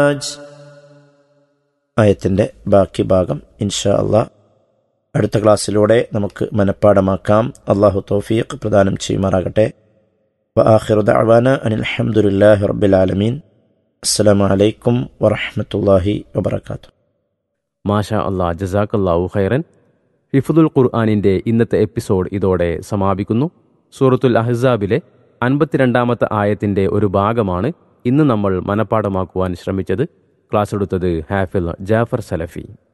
ആയത്തിൻ്റെ ബാക്കി ഭാഗം ഇൻഷാ അള്ളാഹ് അടുത്ത ക്ലാസ്സിലൂടെ നമുക്ക് മനഃപ്പാടമാക്കാം അള്ളാഹു തൗഫീഖ് പ്രദാനം ചെയ്യുമാറാകട്ടെ وآخر دعوانا أن الحمد لله رب العالمين السلام عليكم ورحمة الله وبركاته മാഷാ അള്ളാ ജസാക്കല്ലാഹു ഖൈറൻ ഹിഫുദുൽ ഖുർആാനിൻ്റെ ഇന്നത്തെ എപ്പിസോഡ് ഇതോടെ സമാപിക്കുന്നു സൂറത്തുൽ അഹ്സാബിലെ അൻപത്തിരണ്ടാമത്തെ ആയത്തിൻ്റെ ഒരു ഭാഗമാണ് ഇന്ന് നമ്മൾ മനഃപ്പാടമാക്കുവാൻ ശ്രമിച്ചത് ക്ലാസ് എടുത്തത് ഹാഫിൽ ജാഫർ സലഫി